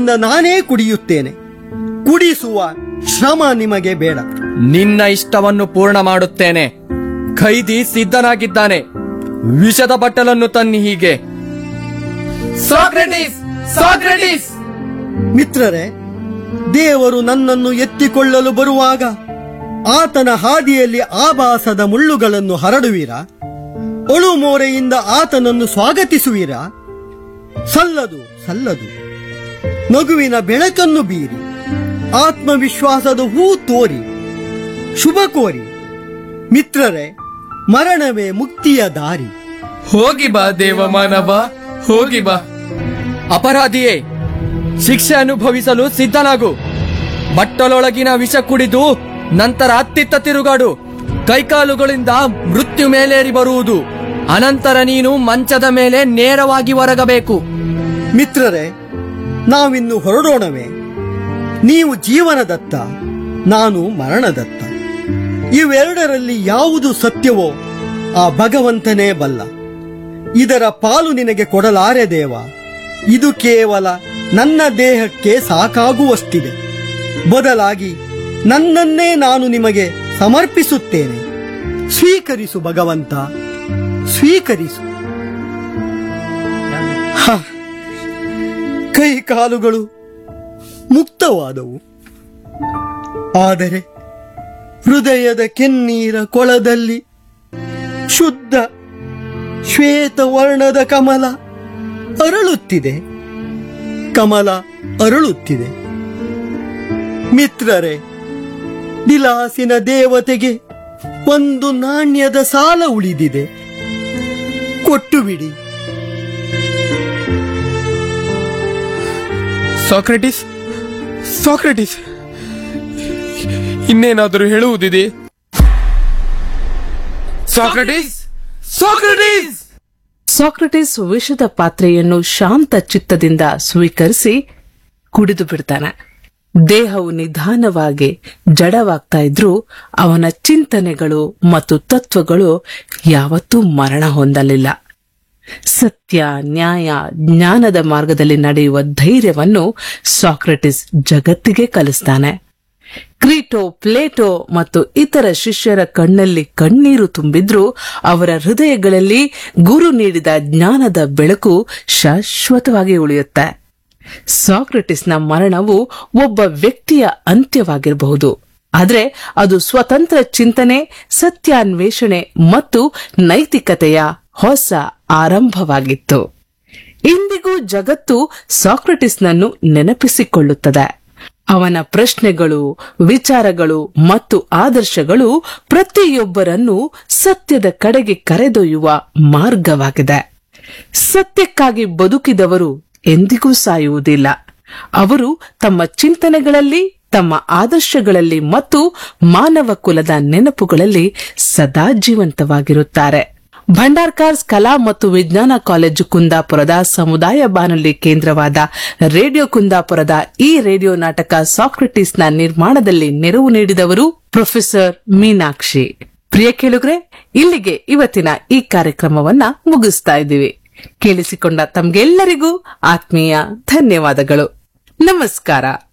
ಕೈಯಿಂದ ನಾನೇ ಕುಡಿಯುತ್ತೇನೆ ಕುಡಿಸುವ ಶ್ರಮ ನಿಮಗೆ ಬೇಡ ನಿನ್ನ ಇಷ್ಟವನ್ನು ಪೂರ್ಣ ಮಾಡುತ್ತೇನೆ ಖೈದಿ ಸಿದ್ಧನಾಗಿದ್ದಾನೆ ವಿಷದ ಬಟ್ಟಲನ್ನು ತನ್ನಿ ಹೀಗೆ ಸಾಕ್ರೆಟಿಸ್ ಸಾಕ್ರೆಟಿಸ್ ಮಿತ್ರರೇ ದೇವರು ನನ್ನನ್ನು ಎತ್ತಿಕೊಳ್ಳಲು ಬರುವಾಗ ಆತನ ಹಾದಿಯಲ್ಲಿ ಆಭಾಸದ ಮುಳ್ಳುಗಳನ್ನು ಹರಡುವಿರಾ ಒಳುಮೋರೆಯಿಂದ ಆತನನ್ನು ಸ್ವಾಗತಿಸುವಿರಾ ಸಲ್ಲದು ಸಲ್ಲದು ನಗುವಿನ ಬೆಳಕನ್ನು ಬೀರಿ ಆತ್ಮವಿಶ್ವಾಸದ ಹೂ ತೋರಿ ಶುಭ ಕೋರಿ ಮಿತ್ರರೇ ಮರಣವೇ ಮುಕ್ತಿಯ ದಾರಿ ಹೋಗಿ ಬಾ ದೇವಮಾನವ ಹೋಗಿ ಬಾ ಅಪರಾಧಿಯೇ ಶಿಕ್ಷೆ ಅನುಭವಿಸಲು ಸಿದ್ಧನಾಗು ಬಟ್ಟಲೊಳಗಿನ ವಿಷ ಕುಡಿದು ನಂತರ ಅತ್ತಿತ್ತ ತಿರುಗಾಡು ಕೈಕಾಲುಗಳಿಂದ ಮೃತ್ಯು ಮೇಲೇರಿ ಬರುವುದು ಅನಂತರ ನೀನು ಮಂಚದ ಮೇಲೆ ನೇರವಾಗಿ ಹೊರಗಬೇಕು ಮಿತ್ರರೇ ನಾವಿನ್ನು ಹೊರಡೋಣವೇ ನೀವು ಜೀವನದತ್ತ ನಾನು ಮರಣದತ್ತ ಇವೆರಡರಲ್ಲಿ ಯಾವುದು ಸತ್ಯವೋ ಆ ಭಗವಂತನೇ ಬಲ್ಲ ಇದರ ಪಾಲು ನಿನಗೆ ಕೊಡಲಾರೆ ದೇವ ಇದು ಕೇವಲ ನನ್ನ ದೇಹಕ್ಕೆ ಸಾಕಾಗುವಷ್ಟಿದೆ ಬದಲಾಗಿ ನನ್ನನ್ನೇ ನಾನು ನಿಮಗೆ ಸಮರ್ಪಿಸುತ್ತೇನೆ ಸ್ವೀಕರಿಸು ಭಗವಂತ ಸ್ವೀಕರಿಸು ಹ, ಕೈ ಕಾಲುಗಳು ಮುಕ್ತವಾದವು ಆದರೆ ಹೃದಯದ ಕೆನ್ನೀರ ಕೊಳದಲ್ಲಿ ಶುದ್ಧ ಶ್ವೇತ ವರ್ಣದ ಕಮಲ ಅರಳುತ್ತಿದೆ ಕಮಲ ಅರಳುತ್ತಿದೆ ಮಿತ್ರರೇ ದಿಲಾಸಿನ ದೇವತೆಗೆ ಒಂದು ನಾಣ್ಯದ ಸಾಲ ಉಳಿದಿದೆ ಕೊಟ್ಟು ಬಿಡಿ ಸಾಕ್ರೆಟಿಸ್ ಸಾಕ್ರೆಟಿಸ್ ಇನ್ನೇನಾದರೂ ಹೇಳುವುದಿದೆ ಸಾಕ್ರೆಟಿಸ್ ಸಾಕ್ರೆಟಿಸ್ ಸಾಕ್ರಟಿಸ್ ವಿಷದ ಪಾತ್ರೆಯನ್ನು ಶಾಂತ ಚಿತ್ತದಿಂದ ಸ್ವೀಕರಿಸಿ ಕುಡಿದು ಬಿಡ್ತಾನೆ ದೇಹವು ನಿಧಾನವಾಗಿ ಜಡವಾಗ್ತಾ ಇದ್ರೂ ಅವನ ಚಿಂತನೆಗಳು ಮತ್ತು ತತ್ವಗಳು ಯಾವತ್ತೂ ಮರಣ ಹೊಂದಲಿಲ್ಲ ಸತ್ಯ ನ್ಯಾಯ ಜ್ಞಾನದ ಮಾರ್ಗದಲ್ಲಿ ನಡೆಯುವ ಧೈರ್ಯವನ್ನು ಸಾಕ್ರೆಟಿಸ್ ಜಗತ್ತಿಗೆ ಕಲಿಸ್ತಾನೆ ಕ್ರೀಟೋ ಪ್ಲೇಟೋ ಮತ್ತು ಇತರ ಶಿಷ್ಯರ ಕಣ್ಣಲ್ಲಿ ಕಣ್ಣೀರು ತುಂಬಿದ್ರೂ ಅವರ ಹೃದಯಗಳಲ್ಲಿ ಗುರು ನೀಡಿದ ಜ್ಞಾನದ ಬೆಳಕು ಶಾಶ್ವತವಾಗಿ ಉಳಿಯುತ್ತೆ ಸಾಕ್ರೆಟಿಸ್ನ ಮರಣವು ಒಬ್ಬ ವ್ಯಕ್ತಿಯ ಅಂತ್ಯವಾಗಿರಬಹುದು ಆದರೆ ಅದು ಸ್ವತಂತ್ರ ಚಿಂತನೆ ಸತ್ಯಾನ್ವೇಷಣೆ ಮತ್ತು ನೈತಿಕತೆಯ ಹೊಸ ಆರಂಭವಾಗಿತ್ತು ಇಂದಿಗೂ ಜಗತ್ತು ಸಾಕ್ರೆಟಿಸ್ನನ್ನು ನೆನಪಿಸಿಕೊಳ್ಳುತ್ತದೆ ಅವನ ಪ್ರಶ್ನೆಗಳು ವಿಚಾರಗಳು ಮತ್ತು ಆದರ್ಶಗಳು ಪ್ರತಿಯೊಬ್ಬರನ್ನು ಸತ್ಯದ ಕಡೆಗೆ ಕರೆದೊಯ್ಯುವ ಮಾರ್ಗವಾಗಿದೆ ಸತ್ಯಕ್ಕಾಗಿ ಬದುಕಿದವರು ಎಂದಿಗೂ ಸಾಯುವುದಿಲ್ಲ ಅವರು ತಮ್ಮ ಚಿಂತನೆಗಳಲ್ಲಿ ತಮ್ಮ ಆದರ್ಶಗಳಲ್ಲಿ ಮತ್ತು ಮಾನವ ಕುಲದ ನೆನಪುಗಳಲ್ಲಿ ಸದಾ ಜೀವಂತವಾಗಿರುತ್ತಾರೆ ಭಂಡಾರ್ಕಾರ್ಸ್ ಕಲಾ ಮತ್ತು ವಿಜ್ಞಾನ ಕಾಲೇಜು ಕುಂದಾಪುರದ ಸಮುದಾಯ ಬಾನುಲಿ ಕೇಂದ್ರವಾದ ರೇಡಿಯೋ ಕುಂದಾಪುರದ ಈ ರೇಡಿಯೋ ನಾಟಕ ಸಾಕ್ರೆಟಿಸ್ನ ನಿರ್ಮಾಣದಲ್ಲಿ ನೆರವು ನೀಡಿದವರು ಪ್ರೊಫೆಸರ್ ಮೀನಾಕ್ಷಿ ಪ್ರಿಯ ಕೇಳುಗ್ರೆ ಇಲ್ಲಿಗೆ ಇವತ್ತಿನ ಈ ಕಾರ್ಯಕ್ರಮವನ್ನ ಮುಗಿಸ್ತಾ ಇದ್ದೀವಿ ಕೇಳಿಸಿಕೊಂಡ ತಮ್ಗೆಲ್ಲರಿಗೂ ಆತ್ಮೀಯ ಧನ್ಯವಾದಗಳು ನಮಸ್ಕಾರ